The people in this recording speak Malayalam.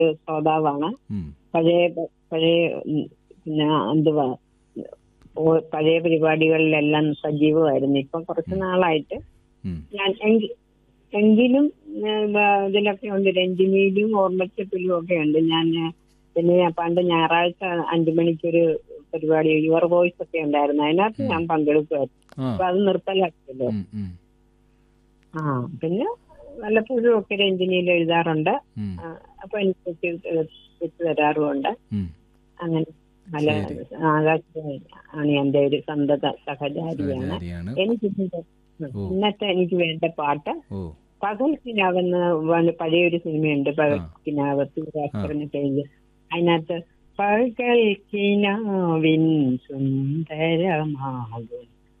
ഒരു ശ്രോതാവാണ് ഉം. പഴയ പഴയ ഉം, പിന്നെ എന്തുവാ ഓ- പഴയ പരിപാടികളിലെല്ലാം സജീവമായിരുന്നു ഇപ്പൊ കുറച്ച് നാളായിട്ട് ഉം. ഞാൻ എങ്കി- എങ്കിലും ഏഹ്, ബ- ഇതിലൊക്കെ ഉണ്ട് രഞ്ജിനിയിലും ഓർമ്മച്ചപ്പിലും ഒക്കെ ഉണ്ട് ഞാൻ ഏഹ്, പിന്നെ ഞാൻ പണ്ട് ഞായറാഴ്ച അഞ്ചു മണിക്കൊരു പരിപാടി യുവർ വോയിസ് ഒക്കെ ഉണ്ടായിരുന്നു അതിനകത്ത് ഞാൻ പങ്കെടുക്കുമായിരുന്നു ആ അപ്പൊ അത് നിർത്തലാക്കിയല്ലോ ഉം, ഉം, ആ പിന്നെ വല്ലപ്പോഴും ഒക്കെ രഞ്ജിനിയിൽ എഴുതാറുണ്ട് ഉം, ആ, അപ്പൊ എനിക്ക് വെച്ച് തരാറുമുണ്ട് ഉം. അങ്ങനെ നല്ല ശരി. ആകാശവാണി ആണ് എന്റെ ഒരു സന്തത സഹചാരിയാണ് സഹചാരിയാണ് എനിക്ക് ഇതിന്റെ- ഓ. ഇന്നത്തെ എനിക്ക് വേണ്ട പാട്ട് ഓ പകൽ കിനാവെന്ന് വ- പഴയൊരു സിനിമയുണ്ട് പകൽ ആ. കിനാവ് സൂര്യാസ്ത്രന് പേര് അതിനകത്ത് പകൽ കിനാവിൻ സുന്ദരമാകും